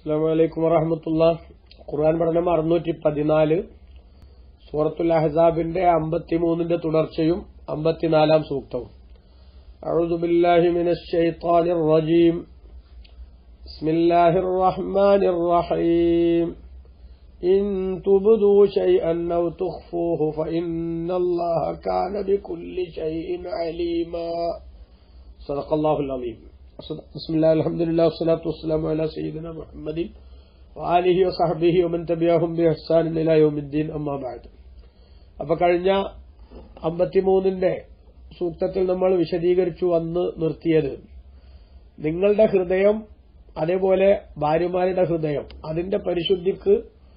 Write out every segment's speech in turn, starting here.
അസ്സാം വലൈക്കും വറഹമത്തുള്ള ഖുർആൻ പഠനം അറുന്നൂറ്റി പതിനാല് സൂറത്തുൽ അഹ്സാബിന്റെ അമ്പത്തിമൂന്നിന്റെ തുടർച്ചയും അമ്പത്തിനാലാം സൂക്തവും أعوذ بالله من الشيطان الرجيم بسم الله الرحمن الرحيم إن تبدوا شيئا أو تخفوه فإن الله كان بكل شيء عليما صدق الله العظيم بسم الله الحمد لله والصلاة والسلام على سيدنا محمد وآله وصحبه ومن تبعهم بإحسان إلى يوم الدين أما بعد അപ്പൊ കഴിഞ്ഞ അമ്പത്തിമൂന്നിന്റെ സൂക്തത്തിൽ നമ്മൾ വിശദീകരിച്ചു വന്ന് നിർത്തിയത് നിങ്ങളുടെ ഹൃദയം അതേപോലെ ഭാര്യമാരുടെ ഹൃദയം അതിന്റെ പരിശുദ്ധിക്ക്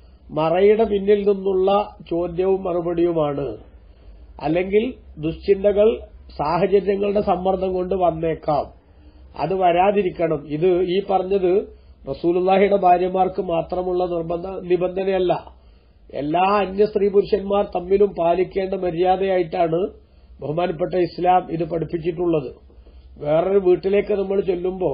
മറയുടെ പിന്നിൽ നിന്നുള്ള ചോദ്യവും മറുപടിയുമാണ് അല്ലെങ്കിൽ ദുശ്ചിന്തകൾ സാഹചര്യങ്ങളുടെ സമ്മർദ്ദം കൊണ്ട് വന്നേക്കാം അത് വരാതിരിക്കണം ഇത് ഈ പറഞ്ഞത് റസൂലുള്ളാഹിയുടെ ഭാര്യമാർക്ക് മാത്രമുള്ള നിർബന്ധ നിബന്ധനയല്ല എല്ലാ അന്യ സ്ത്രീ പുരുഷന്മാർ തമ്മിലും പാലിക്കേണ്ട മര്യാദയായിട്ടാണ് ബഹുമാനപ്പെട്ട ഇസ്ലാം ഇത് പഠിപ്പിച്ചിട്ടുള്ളത് വേറൊരു വീട്ടിലേക്ക് നമ്മൾ ചെല്ലുമ്പോ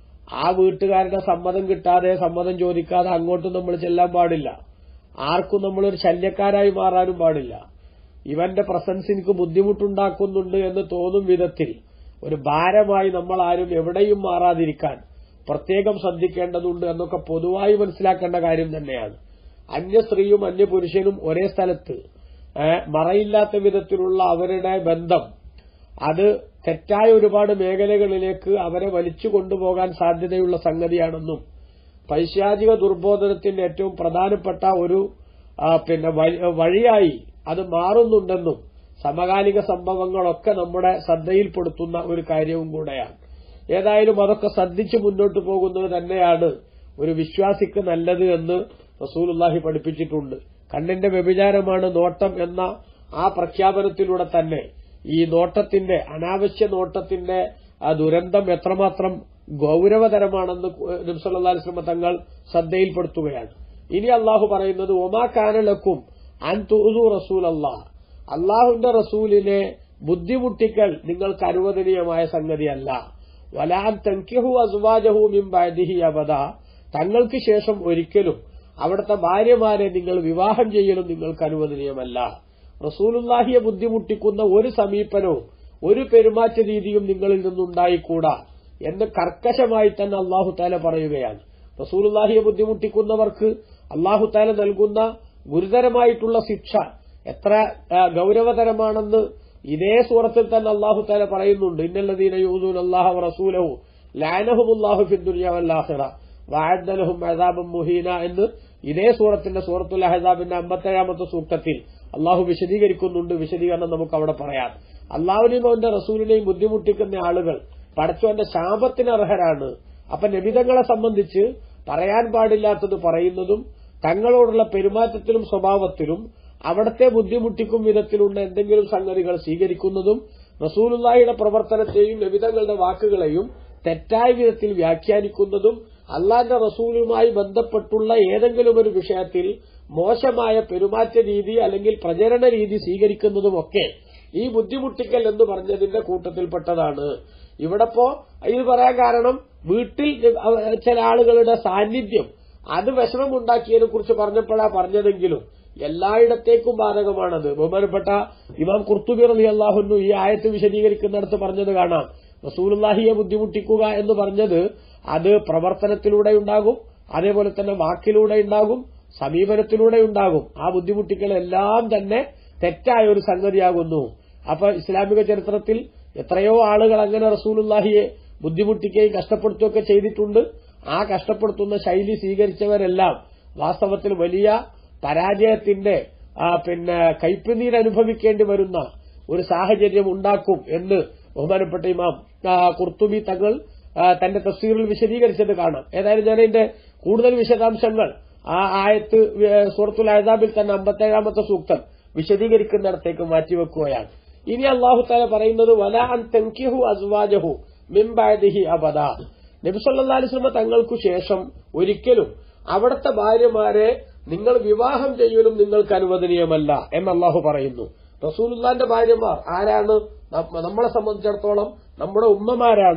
ആ വീട്ടുകാരുടെ സമ്മതം കിട്ടാതെ സമ്മതം ചോദിക്കാതെ അങ്ങോട്ടും നമ്മൾ ചെല്ലാൻ പാടില്ല ആർക്കും നമ്മളൊരു ശല്യക്കാരായി മാറാനും പാടില്ല ഇവന്റെ പ്രസൻസ് എനിക്ക് ബുദ്ധിമുട്ടുണ്ടാക്കുന്നുണ്ട് എന്ന് തോന്നും വിധത്തിൽ ഒരു ഭാരമായി നമ്മൾ ആരും എവിടെയും മാറാതിരിക്കാൻ പ്രത്യേകം ശ്രദ്ധിക്കേണ്ടതുണ്ട് എന്നൊക്കെ പൊതുവായി മനസ്സിലാക്കേണ്ട കാര്യം തന്നെയാണ് അന്യ സ്ത്രീയും അന്യ പുരുഷനും ഒരേ സ്ഥലത്ത് മറയില്ലാത്ത വിധത്തിലുള്ള അവരുടെ ബന്ധം അത് തെറ്റായ ഒരുപാട് മേഖലകളിലേക്ക് അവരെ വലിച്ചു കൊണ്ടുപോകാൻ സാധ്യതയുള്ള സംഗതിയാണെന്നും പൈശാചിക ദുർബോധനത്തിന്റെ ഏറ്റവും പ്രധാനപ്പെട്ട ഒരു പിന്നെ വഴിയായി അത് മാറുന്നുണ്ടെന്നും സമകാലിക സംഭവങ്ങളൊക്കെ നമ്മുടെ ശ്രദ്ധയിൽപ്പെടുത്തുന്ന ഒരു കാര്യവും കൂടെയാണ് ഏതായാലും അതൊക്കെ ശ്രദ്ധിച്ചു മുന്നോട്ട് പോകുന്നത് തന്നെയാണ് ഒരു വിശ്വാസിക്ക് നല്ലത് എന്ന് റസൂലുല്ലാഹി പഠിപ്പിച്ചിട്ടുണ്ട് കണ്ണിന്റെ വ്യഭിചാരമാണ് നോട്ടം എന്ന ആ പ്രഖ്യാപനത്തിലൂടെ തന്നെ ഈ നോട്ടത്തിന്റെ അനാവശ്യ നോട്ടത്തിന്റെ ആ ദുരന്തം എത്രമാത്രം ഗൌരവതരമാണെന്ന് നബ്സല്ലാസ്ലമ തങ്ങൾ ശ്രദ്ധയിൽപ്പെടുത്തുകയാണ് ഇനി അള്ളാഹു പറയുന്നത് ഒമാ കാനലക്കും അൻ തൂതു റസൂൽ അള്ളാഹ് അള്ളാഹുന്റെ റസൂലിനെ ബുദ്ധിമുട്ടിക്കൽ നിങ്ങൾക്ക് അനുവദനീയമായ സംഗതിയല്ല വലാൻ തൻകിഹു അസുവാജഹു മിംബാദിഹി അബദ തങ്ങൾക്ക് ശേഷം ഒരിക്കലും അവിടുത്തെ ഭാര്യമാരെ നിങ്ങൾ വിവാഹം ചെയ്യലും നിങ്ങൾക്ക് അനുവദനീയമല്ല റസൂലുല്ലാഹിയെ ബുദ്ധിമുട്ടിക്കുന്ന ഒരു സമീപനവും ഒരു പെരുമാറ്റ രീതിയും നിങ്ങളിൽ നിന്നുണ്ടായിക്കൂടാ എന്ന് കർക്കശമായി തന്നെ അള്ളാഹു താല പറയുകയാണ് റസൂലുല്ലാഹിയെ ബുദ്ധിമുട്ടിക്കുന്നവർക്ക് അള്ളാഹു താല നൽകുന്ന ഗുരുതരമായിട്ടുള്ള ശിക്ഷ എത്ര ഗൌരവതരമാണെന്ന് ഇതേ സൂറത്തിൽ തന്നെ അള്ളാഹു താല പറയുന്നുണ്ട് ഇന്നല്ലദീന യൂദൂൻ അള്ളാഹു റസൂലഹു ലാനഹുമുല്ലാഹു ഫിദ്ദുനിയാവല്ലാഹിറ വാഴദലഹും അഹദാബും മുഹീന എന്ന് ഇതേ സൂറത്തിന്റെ സൂറത്തുൽ അഹദാബിന്റെ അമ്പത്തേഴാമത്തെ സൂക്തത്തിൽ അള്ളാഹു വിശദീകരിക്കുന്നുണ്ട് വിശദീകരണം നമുക്ക് അവിടെ പറയാം അള്ളാഹുവിനെയും അവന്റെ റസൂലിനെയും ബുദ്ധിമുട്ടിക്കുന്ന ആളുകൾ പടച്ചവന്റെ ശാപത്തിന് അർഹരാണ് അപ്പൊ നബിതങ്ങളെ സംബന്ധിച്ച് പറയാൻ പാടില്ലാത്തത് പറയുന്നതും തങ്ങളോടുള്ള പെരുമാറ്റത്തിലും സ്വഭാവത്തിലും അവിടത്തെ ബുദ്ധിമുട്ടിക്കും വിധത്തിലുള്ള എന്തെങ്കിലും സംഗതികൾ സ്വീകരിക്കുന്നതും റസൂലുള്ളാഹിയുടെ പ്രവർത്തനത്തെയും നബിതങ്ങളുടെ വാക്കുകളെയും തെറ്റായ വിധത്തിൽ വ്യാഖ്യാനിക്കുന്നതും അള്ളാന്റെ റസൂലുമായി ബന്ധപ്പെട്ടുള്ള ഏതെങ്കിലും ഒരു വിഷയത്തിൽ മോശമായ പെരുമാറ്റ രീതി അല്ലെങ്കിൽ പ്രചരണ രീതി സ്വീകരിക്കുന്നതുമൊക്കെ ഈ ബുദ്ധിമുട്ടിക്കൽ എന്ന് പറഞ്ഞതിന്റെ കൂട്ടത്തിൽപ്പെട്ടതാണ് ഇവിടെപ്പോ ഇത് പറയാൻ കാരണം വീട്ടിൽ ചില ആളുകളുടെ സാന്നിധ്യം അത് വിഷമമുണ്ടാക്കിയതിനെ കുറിച്ച് പറഞ്ഞപ്പോഴാ പറഞ്ഞതെങ്കിലും എല്ലായിടത്തേക്കും ബാധകമാണത് ബഹുമാനപ്പെട്ട ഇമാം കുർത്തുബി റലി അള്ളാഹുന്നു ഈ ആയത്ത് വിശദീകരിക്കുന്നിടത്ത് പറഞ്ഞത് കാണാം റസൂലുല്ലാഹിയെ ബുദ്ധിമുട്ടിക്കുക എന്ന് പറഞ്ഞത് അത് പ്രവർത്തനത്തിലൂടെ ഉണ്ടാകും അതേപോലെ തന്നെ വാക്കിലൂടെ ഉണ്ടാകും സമീപനത്തിലൂടെ ഉണ്ടാകും ആ ബുദ്ധിമുട്ടികളെല്ലാം തന്നെ തെറ്റായ ഒരു സംഗതിയാകുന്നു അപ്പൊ ഇസ്ലാമിക ചരിത്രത്തിൽ എത്രയോ ആളുകൾ അങ്ങനെ റസൂലുല്ലാഹിയെ ബുദ്ധിമുട്ടിക്കുകയും കഷ്ടപ്പെടുത്തുകയൊക്കെ ചെയ്തിട്ടുണ്ട് ആ കഷ്ടപ്പെടുത്തുന്ന ശൈലി സ്വീകരിച്ചവരെല്ലാം വാസ്തവത്തിൽ വലിയ പരാജയത്തിന്റെ പിന്നെ കയ്പുനീർ അനുഭവിക്കേണ്ടി വരുന്ന ഒരു സാഹചര്യം ഉണ്ടാക്കും എന്ന് ബഹുമാനപ്പെട്ട ഇമാം കുർത്തുബി തങ്ങൾ തന്റെ തഫ്സീറിൽ വിശദീകരിച്ചത് കാണാം ഏതായാലും ഞാൻ അതിന്റെ കൂടുതൽ വിശദാംശങ്ങൾ ആ ആയത്ത് സൂറത്തുൽ അഹദാബിൽ തന്നെ അമ്പത്തേഴാമത്തെ സൂക്തം വിശദീകരിക്കുന്നിടത്തേക്ക് മാറ്റിവെക്കുകയാണ് ഇനി അള്ളാഹു താല പറയുന്നത് വല അൻ തെങ്കിഹു അസ്വാജഹു മിംബാദിഹി അബദ നബിസല്ലാ അലിസ്ലമ തങ്ങൾക്കു ശേഷം ഒരിക്കലും അവിടുത്തെ ഭാര്യമാരെ നിങ്ങൾ വിവാഹം ചെയ്യലും നിങ്ങൾക്ക് അനുവദനീയമല്ല എന്ന് അള്ളാഹു പറയുന്നു റസൂലുല്ലാന്റെ ഭാര്യമാർ ആരാണ് നമ്മളെ സംബന്ധിച്ചിടത്തോളം നമ്മുടെ ഉമ്മമാരാണ്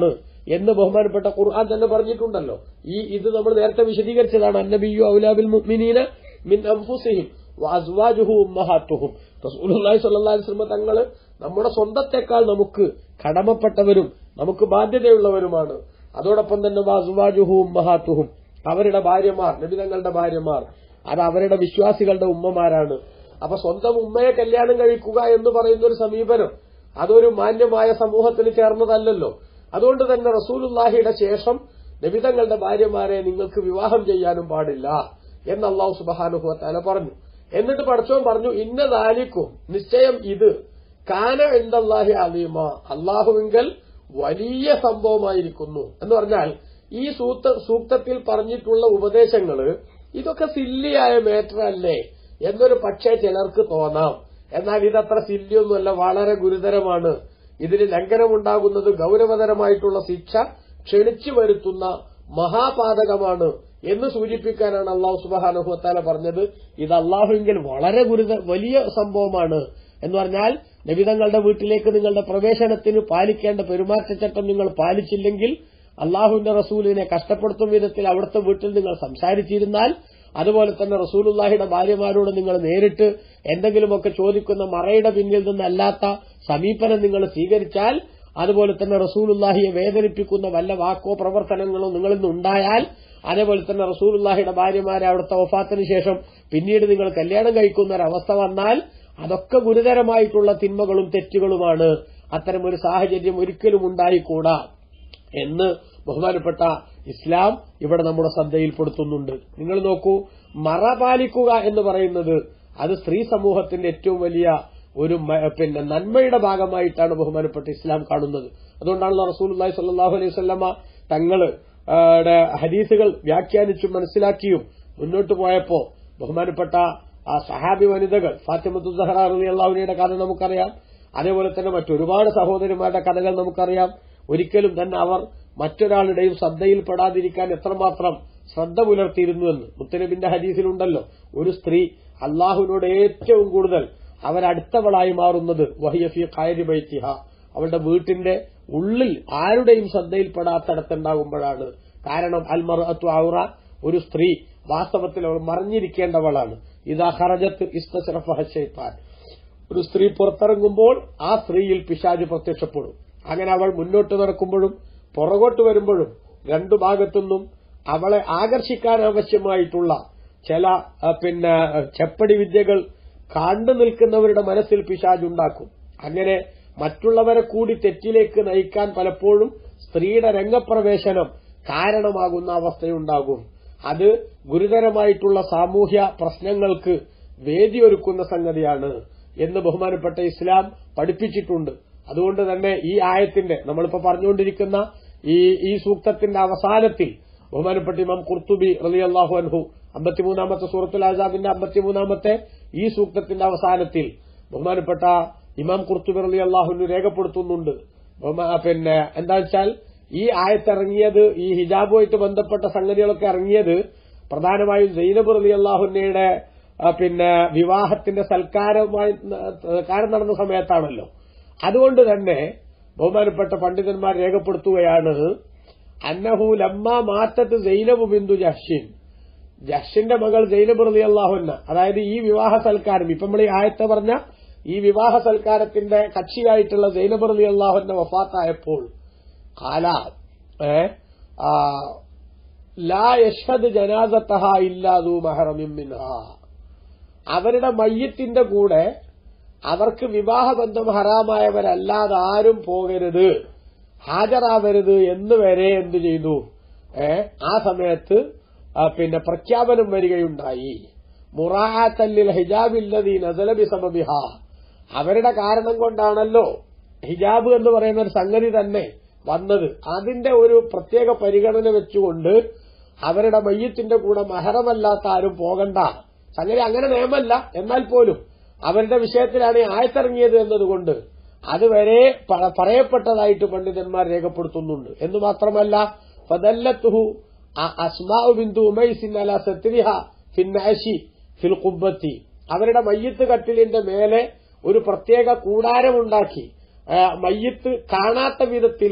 എന്ന് ബഹുമാനപ്പെട്ട ഖുർആൻ തന്നെ പറഞ്ഞിട്ടുണ്ടല്ലോ ഈ ഇത് നമ്മൾ നേരത്തെ വിശദീകരിച്ചതാണ് അന്നബിയു ഔലാബിൽ മുഅ്മിനീന മിൻ അൻഫുസിഹിം വഅസ്വാജുഹു ഉമ്മഹാത്തുഹും റസൂലുള്ളാഹി സ്വല്ലല്ലാഹു അലൈഹി വസല്ലം തങ്ങൾ നമ്മുടെ സ്വന്തത്തെക്കാൾ നമുക്ക് കടമപ്പെട്ടവരും നമുക്ക് ബാധ്യതയുള്ളവരുമാണ് അതോടൊപ്പം തന്നെ വഅസ്വാജുഹു ഉമ്മഹാത്തുഹും അവരുടെ ഭാര്യമാർ നബിതങ്ങളുടെ ഭാര്യമാർ അത് അവരുടെ വിശ്വാസികളുടെ ഉമ്മമാരാണ് അപ്പൊ സ്വന്തം ഉമ്മയെ കല്യാണം കഴിക്കുക എന്ന് പറയുന്ന ഒരു സമീപനം അതൊരു മാന്യമായ സമൂഹത്തിന് ചേർന്നതല്ലല്ലോ അതുകൊണ്ട് തന്നെ റസൂലുല്ലാഹിയുടെ ശേഷം നബിതങ്ങളുടെ ഭാര്യമാരെ നിങ്ങൾക്ക് വിവാഹം ചെയ്യാനും പാടില്ല എന്ന് അള്ളാഹു സുബാനുഹുവത്താല പറഞ്ഞു എന്നിട്ട് പഠിച്ചവൻ പറഞ്ഞു ഇന്ന ദാലിക്കും നിശ്ചയം ഇത് കാന എന്തല്ലാഹി അലീമ അള്ളാഹുവിങ്കൽ വലിയ സംഭവമായിരിക്കുന്നു എന്ന് പറഞ്ഞാൽ ഈ സൂക്ത സൂക്തത്തിൽ പറഞ്ഞിട്ടുള്ള ഉപദേശങ്ങള് ഇതൊക്കെ സില്ലിയായ മേറ്റർ അല്ലേ എന്നൊരു പക്ഷേ ചിലർക്ക് തോന്നാം എന്നാൽ ഇതത്ര സില്ലിയൊന്നുമല്ല വളരെ ഗുരുതരമാണ് ഇതിന് ലംഘനമുണ്ടാകുന്നത് ഗൌരവതരമായിട്ടുള്ള ശിക്ഷ ക്ഷണിച്ചു വരുത്തുന്ന മഹാപാതകമാണ് എന്ന് സൂചിപ്പിക്കാനാണ് അള്ളാഹു സുബാനുഹത്താല പറഞ്ഞത് ഇത് അള്ളാഹുവിങ്കിൽ വളരെ ഗുരുത വലിയ സംഭവമാണ് എന്ന് പറഞ്ഞാൽ നബിതങ്ങളുടെ വീട്ടിലേക്ക് നിങ്ങളുടെ പ്രവേശനത്തിന് പാലിക്കേണ്ട പെരുമാറ്റച്ചട്ടം നിങ്ങൾ പാലിച്ചില്ലെങ്കിൽ അള്ളാഹുവിന്റെ റസൂലിനെ കഷ്ടപ്പെടുത്തും വിധത്തിൽ അവിടുത്തെ വീട്ടിൽ നിങ്ങൾ സംസാരിച്ചിരുന്നാൽ അതുപോലെ തന്നെ റസൂലുല്ലാഹിയുടെ ഭാര്യമാരോട് നിങ്ങൾ നേരിട്ട് എന്തെങ്കിലുമൊക്കെ ചോദിക്കുന്ന മറയുടെ പിന്നിൽ നിന്നല്ലാത്ത സമീപനം നിങ്ങൾ സ്വീകരിച്ചാൽ അതുപോലെ തന്നെ റസൂലുല്ലാഹിയെ വേദനിപ്പിക്കുന്ന വല്ല വാക്കോ പ്രവർത്തനങ്ങളോ നിങ്ങളിൽ നിന്നുണ്ടായാൽ അതേപോലെ തന്നെ റസൂലുല്ലാഹിയുടെ ഭാര്യമാരെ അവിടുത്തെ വഫാത്തിന് ശേഷം പിന്നീട് നിങ്ങൾ കല്യാണം കഴിക്കുന്ന ഒരവസ്ഥ വന്നാൽ അതൊക്കെ ഗുരുതരമായിട്ടുള്ള തിന്മകളും തെറ്റുകളുമാണ് അത്തരമൊരു സാഹചര്യം ഒരിക്കലും ഉണ്ടായിക്കൂടാ എന്ന് ബഹുമാനപ്പെട്ട ഇസ്ലാം ഇവിടെ നമ്മുടെ ശ്രദ്ധയിൽപ്പെടുത്തുന്നുണ്ട് നിങ്ങൾ നോക്കൂ മറ പാലിക്കുക എന്ന് പറയുന്നത് അത് സ്ത്രീ സമൂഹത്തിന്റെ ഏറ്റവും വലിയ ഒരു മ- പിന്നെ നന്മയുടെ ഭാഗമായിട്ടാണ് ബഹുമാനപ്പെട്ട ഇസ്ലാം കാണുന്നത് അതുകൊണ്ടാണല്ലോ റസൂലുള്ളാഹി സ്വല്ലല്ലാഹു അലൈഹി വസല്ലമ തങ്ങള് ആ, ടെ ഹദീസുകൾ വ്യാഖ്യാനിച്ചും മനസ്സിലാക്കിയും മുന്നോട്ട് പോയപ്പോ ബഹുമാനപ്പെട്ട ആ സഹാബി വനിതകൾ ഫാത്തിമത്തു സഹറ റളിയല്ലാഹുവിന്റെ കഥ നമുക്കറിയാം അതേപോലെ തന്നെ മറ്റൊരുപാട് സഹോദരിമാരുടെ കഥകൾ നമുക്കറിയാം ഒരിക്കലും തന്നെ അവർ മറ്റൊരാളുടെയും ശ്രദ്ധയിൽപ്പെടാതിരിക്കാൻ എത്രമാത്രം ശ്രദ്ധ പുലർത്തിയിരുന്നുവെന്ന് മുത്തനബിന്റെ ഹദീസിലുണ്ടല്ലോ ഒരു സ്ത്രീ അള്ളാഹുവിനോട് ഏറ്റവും കൂടുതൽ അവരടുത്തവളായി മാറുന്നത് വഹിയഫി ഖായരി ബൈത്തിഹ അവളുടെ വീട്ടിന്റെ ഉള്ളിൽ ആരുടെയും ശ്രദ്ധയിൽപ്പെടാത്തടത്തുണ്ടാകുമ്പോഴാണ് കാരണം അൽമർ അത്തു ഔറ ഒരു സ്ത്രീ വാസ്തവത്തിൽ അവൾ മറിഞ്ഞിരിക്കേണ്ടവളാണ് ഇതാ ഹറജത്ത് ഇസ്തറഫഹ ഷെയ്ത്താൻ ഒരു സ്ത്രീ പുറത്തിറങ്ങുമ്പോൾ ആ സ്ത്രീയിൽ പിശാജ് പ്രത്യക്ഷപ്പെടും അങ്ങനെ അവൾ മുന്നോട്ട് നടക്കുമ്പോഴും പുറകോട്ട് വരുമ്പോഴും രണ്ടു ഭാഗത്തുനിന്നും അവളെ ആകർഷിക്കാൻ ആവശ്യമായിട്ടുള്ള ചില ആ, പിന്നെ ആ, ചെപ്പടി വിദ്യകൾ കണ്ടു നിൽക്കുന്നവരുടെ മനസ്സിൽ പിശാജ് ഉണ്ടാക്കും അങ്ങനെ മറ്റുള്ളവരെ കൂടി തെറ്റിലേക്ക് നയിക്കാൻ പലപ്പോഴും സ്ത്രീയുടെ രംഗപ്രവേശനം കാരണമാകുന്ന അവസ്ഥയുണ്ടാകും അത് ഗുരുതരമായിട്ടുള്ള സാമൂഹ്യ പ്രശ്നങ്ങൾക്ക് വേദിയൊരുക്കുന്ന സംഗതിയാണ് എന്ന് ബഹുമാനപ്പെട്ട ഇസ്ലാം പഠിപ്പിച്ചിട്ടുണ്ട് അതുകൊണ്ട് തന്നെ ഈ ആയത്തിന്റെ നമ്മളിപ്പോ പറഞ്ഞുകൊണ്ടിരിക്കുന്ന ഈ ഈ സൂക്തത്തിന്റെ അവസാനത്തിൽ ബഹുമാനപ്പെട്ട ഇമാം കുർത്തുബി റളിയല്ലാഹു അൻഹു അമ്പത്തിമൂന്നാമത്തെ സൂറത്തുൽ ആസാബിന്റെ അമ്പത്തിമൂന്നാമത്തെ ഈ സൂക്തത്തിന്റെ അവസാനത്തിൽ ബഹുമാനപ്പെട്ട ഇമാം കുർത്തുബി റളിയല്ലാഹുവിന് രേഖപ്പെടുത്തുന്നുണ്ട് ബഹുമാ- പിന്നെ എന്താ വെച്ചാൽ ഈ ആയത്തിറങ്ങിയത് ഈ ഹിജാബുമായിട്ട് ബന്ധപ്പെട്ട സംഗതികളൊക്കെ ഇറങ്ങിയത് പ്രധാനമായും സൈനബ് റലി അള്ളാഹുന്നയുടെ പിന്നെ വിവാഹത്തിന്റെ സൽക്കാരമായി കാരം നടന്ന സമയത്താണല്ലോ അതുകൊണ്ട് തന്നെ ബഹുമാനപ്പെട്ട പണ്ഡിതന്മാർ രേഖപ്പെടുത്തുകയാണ് അന്നഹു ലമ്മ മാറ്റത്ത് സൈനബ് ബിന്ദു ജഹ്ഷിൻ ജഹ്ഷിന്റെ മകൾ സൈനബ് റലി അള്ളാഹുന്ന അതായത് ഈ വിവാഹ സൽക്കാരം ഇപ്പം നമ്മൾ ഈ ആയത്തെ പറഞ്ഞ ഈ വിവാഹ സൽക്കാരത്തിന്റെ കക്ഷിയായിട്ടുള്ള സൈനബ് റലി അള്ളാഹുന്ന വഫാത്തായപ്പോൾ കാല ഏ ആ, ലാ യഷ്ഹദ് ജനാസത്തഹ ഇല്ലാതു മഹറമിൻ മിൻഹ അവരുടെ മയ്യത്തിന്റെ കൂടെ അവർക്ക് വിവാഹബന്ധം ഹറാമായവരല്ലാതെ ആരും പോകരുത് ഹാജരാവരുത് എന്ന് വരെ എന്തു ചെയ്തു ഏ ആ സമയത്ത് ആ, പിന്നെ പ്രഖ്യാപനം വരികയുണ്ടായി മുറാത്തല്ലിൽ ഹിജാബില്ലതി നസലബി സമബിഹ അവരുടെ കാരണം കൊണ്ടാണല്ലോ ഹിജാബ് എന്ന് പറയുന്ന ഒരു സംഗതി തന്നെ വന്നത് അതിന്റെ ഒരു പ്രത്യേക പരിഗണന വെച്ചുകൊണ്ട് അവരുടെ മയ്യത്തിന്റെ കൂടെ മഹറമല്ലാത്ത ആരും പോകണ്ട സംഗതി അങ്ങനെ നിയമല്ല എന്നാൽ പോലും അവരുടെ വിഷയത്തിലാണ് ഈ ആയത്തിറങ്ങിയത് എന്നതുകൊണ്ട് അതുവരെ പ- പറയപ്പെട്ടതായിട്ട് പണ്ഡിതന്മാർ രേഖപ്പെടുത്തുന്നുണ്ട് എന്ന് മാത്രമല്ല ഫദല്ലത്തുഹു അസ്മാഉ ബിന്ദു ഉമൈസിൻ അല സത്രിഹ ഫിന്നാശി ഫിൽ ഖുബ്ബത്തി അവരുടെ മയ്യത്ത് കട്ടിലിന്റെ മേലെ ഒരു പ്രത്യേക കൂടാരമുണ്ടാക്കി ആ, മയ്യത്ത് കാണാത്ത വിധത്തിൽ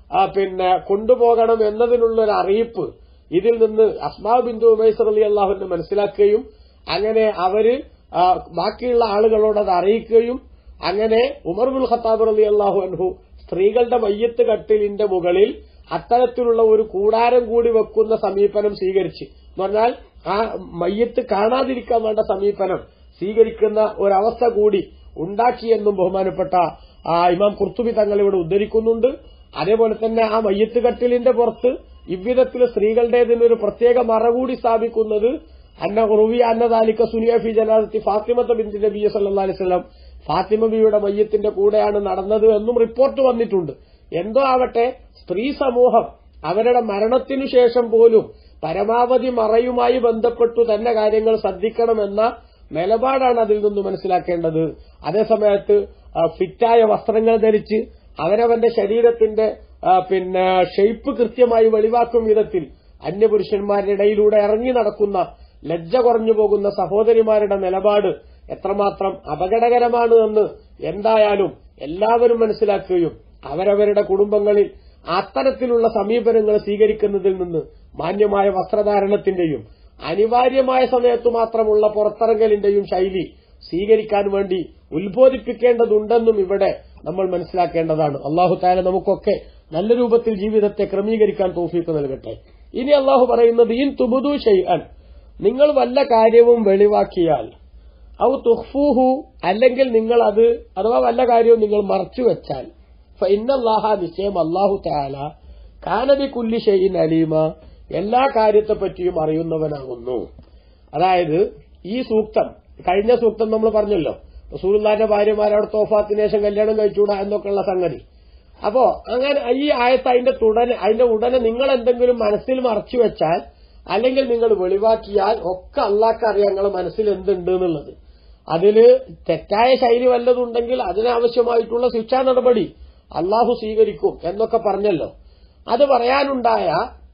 ആ, പിന്നെ കൊണ്ടുപോകണം എന്നതിനുള്ള ഒരു അറിയിപ്പ് ഇതിൽ നിന്ന് അസ്മാ ബിന്ദു ഉമൈസർ അലി അള്ളാഹുവിനെ മനസ്സിലാക്കുകയും അങ്ങനെ അവര് ആ, ബാക്കിയുള്ള ആളുകളോട് അത് അറിയിക്കുകയും അങ്ങനെ ഉമർ ബുൽ ഖത്താബ് അലി അള്ളാഹു അൻഹു സ്ത്രീകളുടെ മയ്യത്ത് കട്ടിലിന്റെ മുകളിൽ അത്തരത്തിലുള്ള ഒരു കൂടാരം കൂടി വെക്കുന്ന സമീപനം സ്വീകരിച്ച് എന്ന് പറഞ്ഞാൽ ആ മയ്യത്ത് കാണാതിരിക്കാൻ വേണ്ട സമീപനം സ്വീകരിക്കുന്ന ഒരവസ്ഥ കൂടി ഉണ്ടാക്കിയെന്നും ബഹുമാനപ്പെട്ട ആ, ഇമാം കുർത്തുബി തങ്ങൾ ഇവിടെ ഉദ്ധരിക്കുന്നുണ്ട് അതേപോലെ തന്നെ ആ മയ്യത്ത് കട്ടിലിന്റെ പുറത്ത് ഇவ்விധത്തിൽ സ്ത്രീകളുടേതിനൊരു പ്രത്യേക മറ കൂടി സ്ഥാപിക്കുന്നത് അന്ന റുവി അന്നദാലിക്ക സുനിയ ഫി ജനാദത്തി ഫാത്തിമത്ത ബിന്ദി നബി സല്ലല്ലാഹു അലൈഹി വസല്ലം ഫാത്തിമ ബിയുടെ മയ്യത്തിന്റെ കൂടെയാണ് നടന്നത് എന്നും റിപ്പോർട്ട് വന്നിട്ടുണ്ട് എന്തോ ആവട്ടെ സ്ത്രീ സമൂഹം അവരുടെ മരണത്തിനു ശേഷം പോലും പരമാവധി മറയുമായി ബന്ധപ്പെട്ടു തന്നെ കാര്യങ്ങൾ ശ്രദ്ധിക്കണമെന്ന നിലപാടാണ് അതിൽ നിന്ന് മനസ്സിലാക്കേണ്ടത് അതേസമയത്ത് ആ, ഫിറ്റായ വസ്ത്രങ്ങൾ ധരിച്ച് അവനവന്റെ ശരീരത്തിന്റെ ആ, പിന്നെ ഷെയ്പ്പ് കൃത്യമായി വെളിവാക്കും വിധത്തിൽ അന്യപുരുഷന്മാരുടെ ഇടയിലൂടെ ഇറങ്ങി നടക്കുന്ന ലജ്ജ കുറഞ്ഞു പോകുന്ന സഹോദരിമാരുടെ നിലപാട് എത്രമാത്രം അപകടകരമാണ് എന്ന് എന്തായാലും എല്ലാവരും മനസ്സിലാക്കുകയും അവരവരുടെ കുടുംബങ്ങളിൽ അത്തരത്തിലുള്ള സമീപനങ്ങൾ സ്വീകരിക്കുന്നതിൽ നിന്ന് മാന്യമായ വസ്ത്രധാരണത്തിന്റെയും അനിവാര്യമായ സമയത്തു മാത്രമുള്ള പുറത്തിറങ്ങലിന്റെയും ശൈലി സ്വീകരിക്കാൻ വേണ്ടി ഉത്ബോധിപ്പിക്കേണ്ടതുണ്ടെന്നും ഇവിടെ നമ്മൾ മനസ്സിലാക്കേണ്ടതാണ് അള്ളാഹു താല നമുക്കൊക്കെ നല്ല രൂപത്തിൽ ജീവിതത്തെ ക്രമീകരിക്കാൻ തോഫീക്ക് നൽകട്ടെ ഇനി അള്ളാഹു പറയുന്നത് ഇൻ തുബുദു ഷെയ്അൻ നിങ്ങൾ വല്ല കാര്യവും വെളിവാക്കിയാൽ ഔ തുഹ്ഫൂഹു അല്ലെങ്കിൽ നിങ്ങൾ അത് അഥവാ വല്ല കാര്യവും നിങ്ങൾ മറച്ചു വെച്ചാൽ ഇന്നല്ലാഹ നിശ്ചയം അള്ളാഹു താല കാനബി കുല്ലി ഷെയ്ൻ അലീമ എല്ലാ കാര്യത്തെ പറ്റിയും അറിയുന്നവനാകുന്നു അതായത് ഈ സൂക്തം കഴിഞ്ഞ സൂക്തം നമ്മൾ പറഞ്ഞല്ലോ റസൂലുള്ളാന്റെ ഭാര്യമാരെ അവിടെ തോഫാത്തിന് ശേഷം കല്യാണം കഴിച്ചുകൂടാ എന്നൊക്കെയുള്ള സംഗതി അപ്പോ അങ്ങനെ ഈ ആയത്ത് അതിന്റെ തുടനെ അതിന്റെ ഉടനെ നിങ്ങൾ എന്തെങ്കിലും മനസ്സിൽ മറച്ചു വെച്ചാൽ അല്ലെങ്കിൽ നിങ്ങൾ വെളിവാക്കിയാൽ ഒക്കെ അള്ളാഹ്ക്ക് അറിയാം നിങ്ങളെ മനസ്സിൽ എന്തുണ്ട് എന്നുള്ളത് അതില് തെറ്റായ ശൈലി വല്ലതുണ്ടെങ്കിൽ അതിനാവശ്യമായിട്ടുള്ള ശിക്ഷാ നടപടി അള്ളാഹു സ്വീകരിക്കും എന്നൊക്കെ പറഞ്ഞല്ലോ അത് പറയാനുണ്ടായ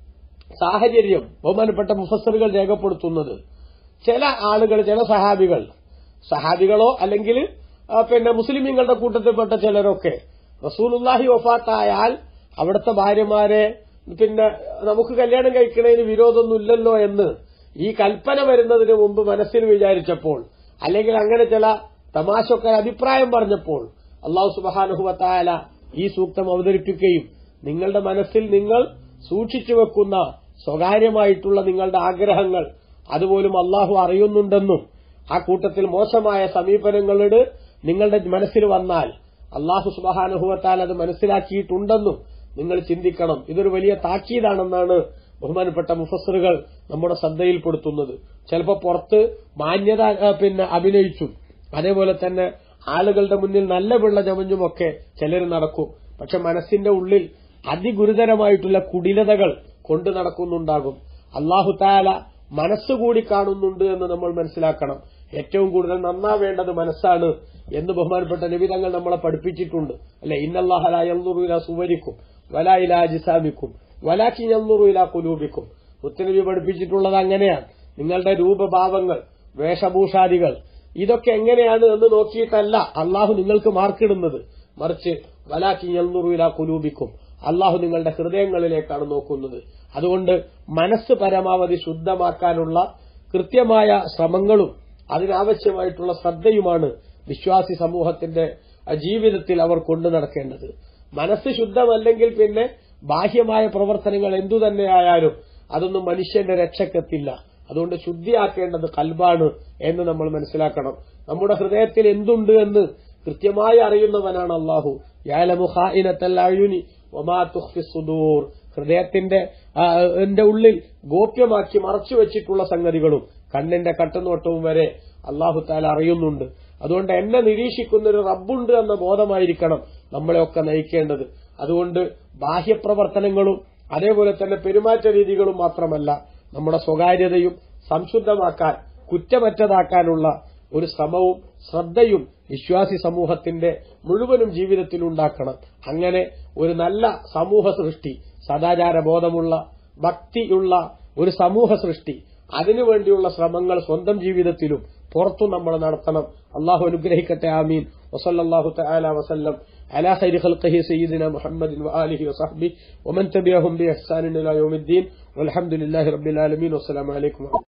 സാഹചര്യം ബഹുമാനപ്പെട്ട മുഫസറുകൾ രേഖപ്പെടുത്തുന്നത് ചില ആളുകൾ ചില സഹാബികൾ സഹാബികളോ അല്ലെങ്കിൽ ആ, പിന്നെ മുസ്ലിമീങ്ങളുടെ കൂട്ടത്തിൽപ്പെട്ട ചിലരൊക്കെ റസൂലുല്ലാഹി വഫാത്തായാൽ അവിടുത്തെ ഭാര്യമാരെ പിന്നെ നമുക്ക് കല്യാണം കഴിക്കുന്നതിന് വിരോധമൊന്നുമില്ലല്ലോ എന്ന് ഈ കൽപ്പന വരുന്നതിന് മുമ്പ് മനസ്സിൽ വിചാരിച്ചപ്പോൾ അല്ലെങ്കിൽ അങ്ങനെ ചില തമാശൊക്കെ അഭിപ്രായം പറഞ്ഞപ്പോൾ അള്ളാഹു സുബാനുഹുവത്തായാല ഈ സൂക്തം അവതരിപ്പിക്കുകയും നിങ്ങളുടെ മനസ്സിൽ നിങ്ങൾ സൂക്ഷിച്ചു വെക്കുന്ന സ്വകാര്യമായിട്ടുള്ള നിങ്ങളുടെ ആഗ്രഹങ്ങൾ അതുപോലും അള്ളാഹു അറിയുന്നുണ്ടെന്നും ആ കൂട്ടത്തിൽ മോശമായ സമീപനങ്ങളോട് നിങ്ങളുടെ മനസ്സിൽ വന്നാൽ അള്ളാഹു സുബഹാനുഭവത്താൽ അത് മനസ്സിലാക്കിയിട്ടുണ്ടെന്നും നിങ്ങൾ ചിന്തിക്കണം ഇതൊരു വലിയ താക്കീതാണെന്നാണ് ബഹുമാനപ്പെട്ട മുഫസറുകൾ നമ്മുടെ ശ്രദ്ധയിൽപ്പെടുത്തുന്നത് ചിലപ്പോൾ പുറത്ത് മാന്യത ആ, പിന്നെ അഭിനയിച്ചും അതേപോലെ തന്നെ ആളുകളുടെ മുന്നിൽ നല്ല പിള്ള ചമഞ്ഞുമൊക്കെ ചിലർ നടക്കും പക്ഷെ മനസ്സിന്റെ ഉള്ളിൽ അതിഗുരുതരമായിട്ടുള്ള കുടിലതകൾ കൊണ്ടു നടക്കുന്നുണ്ടാകും അള്ളാഹു താല മനസ്സുകൂടി കാണുന്നുണ്ട് എന്ന് നമ്മൾ മനസ്സിലാക്കണം ഏറ്റവും കൂടുതൽ നന്നാവേണ്ടത് മനസ്സാണ് എന്ന് ബഹുമാനപ്പെട്ട നബി തങ്ങൾ നമ്മളെ പഠിപ്പിച്ചിട്ടുണ്ട് അല്ലെ ഇന്നല്ലാഹല സുവരിക്കും വലായില ജിസാമിക്കും വലാക്കി ഞന്നുറുയില കുലൂബിക്കും മുത്തനബി പഠിപ്പിച്ചിട്ടുള്ളത് അങ്ങനെയാണ് നിങ്ങളുടെ രൂപഭാവങ്ങൾ വേഷഭൂഷാദികൾ ഇതൊക്കെ എങ്ങനെയാണ് എന്ന് നോക്കിയിട്ടല്ല അള്ളാഹു നിങ്ങൾക്ക് മാർക്കിടുന്നത് മറിച്ച് വലാക്കി ഞന്നുറുയില കുലൂബിക്കും അള്ളാഹു നിങ്ങളുടെ ഹൃദയങ്ങളിലേക്കാണ് നോക്കുന്നത് അതുകൊണ്ട് മനസ്സ് പരമാവധി ശുദ്ധമാക്കാനുള്ള കൃത്യമായ ശ്രമങ്ങളും അതിനാവശ്യമായിട്ടുള്ള ശ്രദ്ധയുമാണ് വിശ്വാസി സമൂഹത്തിന്റെ ജീവിതത്തിൽ അവർ കൊണ്ടു നടക്കേണ്ടത് മനസ്സ് ശുദ്ധമല്ലെങ്കിൽ പിന്നെ ബാഹ്യമായ പ്രവർത്തനങ്ങൾ എന്തു തന്നെയായാലും അതൊന്നും മനുഷ്യന്റെ രക്ഷക്കെത്തില്ല അതുകൊണ്ട് ശുദ്ധിയാക്കേണ്ടത് കൽബാണ് എന്ന് നമ്മൾ മനസ്സിലാക്കണം നമ്മുടെ ഹൃദയത്തിൽ എന്തുണ്ട് എന്ന് കൃത്യമായി അറിയുന്നവനാണ് അള്ളാഹു യാലമുഹായിനത്തല്ലായുനി ഒമാ തുഹ്ഫി സുദൂർ ഹൃദയത്തിന്റെ ആ, ന്റെ ഉള്ളിൽ ഗോപ്യമാക്കി മറച്ചു വെച്ചിട്ടുള്ള സംഗതികളും കണ്ണിന്റെ കട്ടുനോട്ടവും വരെ അള്ളാഹു താല അറിയുന്നുണ്ട് അതുകൊണ്ട് എന്നെ നിരീക്ഷിക്കുന്ന ഒരു റബ്ബുണ്ട് എന്ന ബോധമായിരിക്കണം നമ്മളെയൊക്കെ നയിക്കേണ്ടത് അതുകൊണ്ട് ബാഹ്യപ്രവർത്തനങ്ങളും അതേപോലെ തന്നെ പെരുമാറ്റ രീതികളും മാത്രമല്ല നമ്മുടെ സ്വകാര്യതയും സംശുദ്ധമാക്കാൻ കുറ്റമറ്റതാക്കാനുള്ള ഒരു ശ്രമവും ശ്രദ്ധയും വിശ്വാസി സമൂഹത്തിന്റെ മുഴുവനും ജീവിതത്തിൽ ഉണ്ടാക്കണം അങ്ങനെ ഒരു നല്ല സമൂഹ സൃഷ്ടി സദാചാര ബോധമുള്ള ഭക്തിയുള്ള ഒരു സമൂഹ സൃഷ്ടി അതിനുവേണ്ടിയുള്ള ശ്രമങ്ങൾ സ്വന്തം ജീവിതത്തിലും പുറത്തും നമ്മൾ നടത്തണം അള്ളാഹു അനുഗ്രഹിക്കട്ടെ ആമീൻ وصلى الله تعالى وسلم على خير خلقه سيدنا محمد وآله وصحبه ومن تبعهم بإحسان إلى يوم الدين والحمد لله رب العالمين والسلام عليكم ورحمة الله